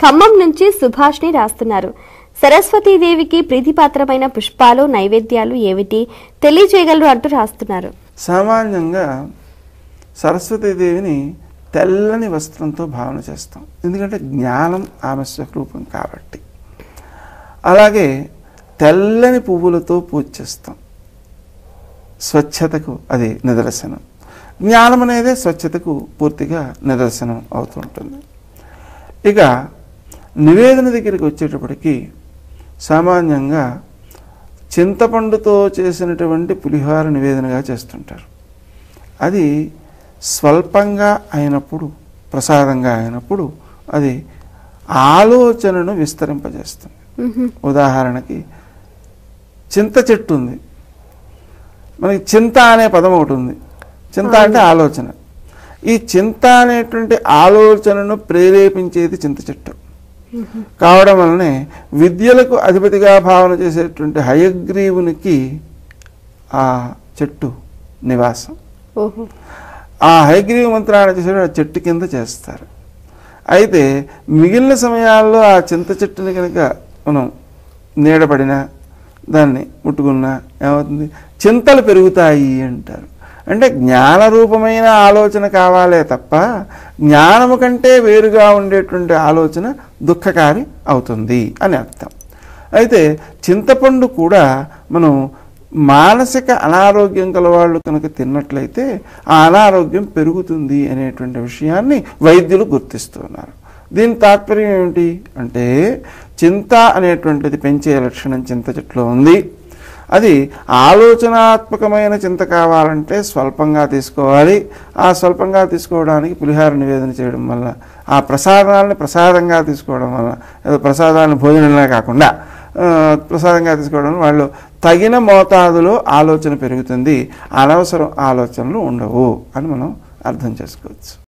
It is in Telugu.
ఖమ్మం నుంచి సుభాష్ని రాస్తున్నారు సరస్వతీదేవికి ప్రీతిపాత్రమైన పుష్పాలు నైవేద్యాలు ఏమిటి తెలియజేయగలరు అంటూ రాస్తున్నారు సామాన్యంగా సరస్వతీదేవిని తెల్లని వస్త్రంతో భావన చేస్తాం ఎందుకంటే జ్ఞానం ఆమె స్వరూపం కాబట్టి అలాగే తెల్లని పువ్వులతో పూజ చేస్తాం స్వచ్ఛతకు అది నిదర్శనం జ్ఞానం అనేదే స్వచ్ఛతకు పూర్తిగా నిదర్శనం అవుతుంటుంది ఇక నివేదన దగ్గరికి వచ్చేటప్పటికి సామాన్యంగా చింతపండుతో చేసినటువంటి పులిహోర నివేదనగా చేస్తుంటారు అది స్వల్పంగా అయినప్పుడు ప్రసాదంగా అయినప్పుడు అది ఆలోచనను విస్తరింపజేస్తుంది ఉదాహరణకి చింత చెట్టు ఉంది మనకి చింత అనే పదం ఒకటి ఉంది చింత అంటే ఆలోచన ఈ చింత అనేటువంటి ఆలోచనను ప్రేరేపించేది చింత చెట్టు కావడం వల్లనే విద్యలకు అధిపతిగా భావన చేసేటువంటి హయగ్రీవునికి ఆ చెట్టు నివాసం ఓహో ఆ హయగ్రీవ మంత్రాన్ని చేసేటప్పుడు ఆ చెట్టు కింద చేస్తారు అయితే మిగిలిన సమయాల్లో ఆ చింత చెట్టుని కనుక మనం నీడపడినా దాన్ని ముట్టుకున్నా ఏమవుతుంది చింతలు పెరుగుతాయి అంటారు అంటే జ్ఞానరూపమైన ఆలోచన కావాలే తప్ప జ్ఞానము కంటే వేరుగా ఉండేటువంటి ఆలోచన దుఃఖకారి అవుతుంది అని అర్థం అయితే చింతపండు కూడా మనం మానసిక అనారోగ్యం కలవాళ్ళు కనుక తిన్నట్లయితే ఆ అనారోగ్యం పెరుగుతుంది అనేటువంటి విషయాన్ని వైద్యులు గుర్తిస్తున్నారు దీని తాత్పర్యం ఏమిటి అంటే చింత అనేటువంటిది పెంచే లక్షణం చింత చెట్టులో ఉంది అది ఆలోచనాత్మకమైన చింత కావాలంటే స్వల్పంగా తీసుకోవాలి ఆ స్వల్పంగా తీసుకోవడానికి పులిహార నివేదన చేయడం వల్ల ఆ ప్రసాదాలని ప్రసాదంగా తీసుకోవడం వల్ల ఏదో ప్రసాదాలను భోజనంలా కాకుండా ఆ, ప్రసాదంగా తీసుకోవడం వల్ల వాళ్ళు తగిన మోతాదులో ఆలోచన పెరుగుతుంది అనవసరం ఆలోచనలు ఉండవు అని మనం అర్థం చేసుకోవచ్చు